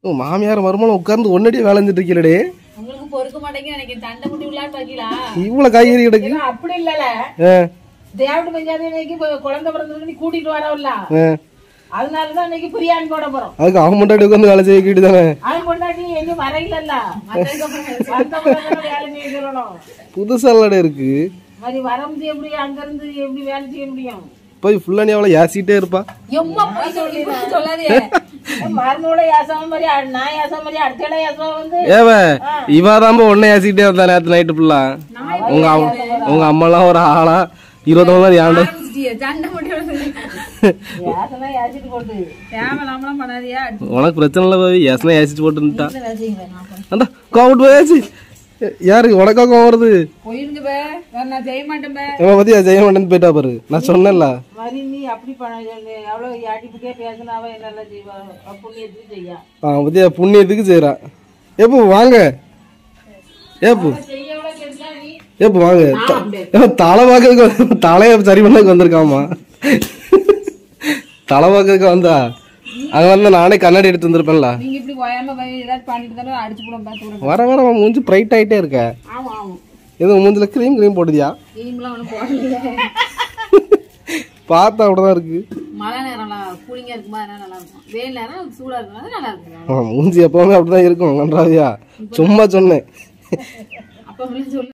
உன் மாமியார் மருமகளும் உட்கார்ந்து ஒன்னடியே வேலை செஞ்சுட்டு இருக்கீங்களே உங்களுக்கு பொறுக்க மாட்டேங்குது எனக்கு தண்டை முட்டி உள்ளான்னு பாக்கீங்களா இவ்வளவு காய்கறி கிடக்கு ஏன்னா அப்படி இல்லல ஆ, தேவடு பஞ்சாயத்து இன்னைக்கு இப்ப குழந்தை பிறந்ததுக்கு நீ கூட்டிட்டு வரவில்ல ஆ. அதனாலதான் இன்னைக்கு பிரியாணி போட போறோம் அதுக்கு அவன் முன்னாடி உட்காந்து வேலை செய்ய தானே அவன் கொண்டாடி எங்க வரையிலல்ல வந்தவங்க வேலை செய்யணும் புதுசாலடை இருக்கு மாதிரி வரமுது எப்படி அங்க இருந்து எப்படி வேலை செய்ய முடியும் போய் ஃபுல்லா நீ அவளை ஏசிட்டே இருப்பா எம்மா போய் சொல்லி சொல்லாதே மருமூளை யாசம் மாதிரி அ- நான் யாசம் மாதிரி அடுத்த யாசம் வந்து ஏவ இவாதான் உன்னை ஏசிட்டே இருந்தா நேத்து நைட்டு ஃபுல்லா உங்க அம்மா உங்க அம்மாலாம் ஒரு ஆளா இருபத்தொன்னு மாதிரி ஏன்டா தண்டை முட்டி யாசனா யாசிட்டு போட்டு தேவையில்லாமலாம் பண்ணாதியா உனக்கு பிரச்சனை இல்லை பாவி ஏசனா ஏசிட்டு போட்டுட்டா வேலை செய்யுங்க நான் போறேன். அந்த கோவட்டு போயாச்சு யாருக்கு உனக்கா கோவம் வருது போயிருங்க பே வேற நான் செய்ய மாட்டேன் பே இவன் பத்தி செய்ய மாட்டேன்னு போயிட்டா பாரு நான் சொன்னேன்ல மாதிரி நீ அப்படி பண்ண எவ்வளவு யாட்டிப்புக்கே பேசினாவ என்னெல்லாம் செய்வா புண்ணியத்துக்கு செய்யா அவன் பத்தி புண்ணியத்துக்கு செய்யறான் எப்போ வாங்க ஏப்பு செய்ய எவ்வளவு கெடுத்தா நீ ஏப்பு வாங்க த- ஏப்பா, தலை பார்க்கறதுக்கு தலையை சரி பண்ணதுக்கு வந்திருக்காமா தலை பார்க்கறதுக்கு வந்தா அங்க வந்து நானே கண்ணாடி எடுத்து வந்திருப்பேன்ல நீங்க இப்படி ஓயாம போய் ஏதாவது பண்ணிட்டு தானே அடிச்சு போட பார்த்து வர வர அவன் மூஞ்சி பிரைட் ஆயிட்டே இருக்க ஆமா ஆமா எதுவும் மூஞ்சில க்ரீம் க்ரீம் போடுதியா நீங்களும் ஒன்றும் போடலையே பார்த்தா அப்படிதான் இருக்கு மழை நேரம்லாம் கூலிங்கா இருக்குமா அதனால நல்லா இருக்கும் வெயில் நேரம் சூடா இருக்கும் நல்லா இருக்கும் ஆ, மூஞ்சி எப்பவுமே அப்படிதான் இருக்கும் நன்றாவியா சும்மா சொன்னேன் அப்ப சொல்லி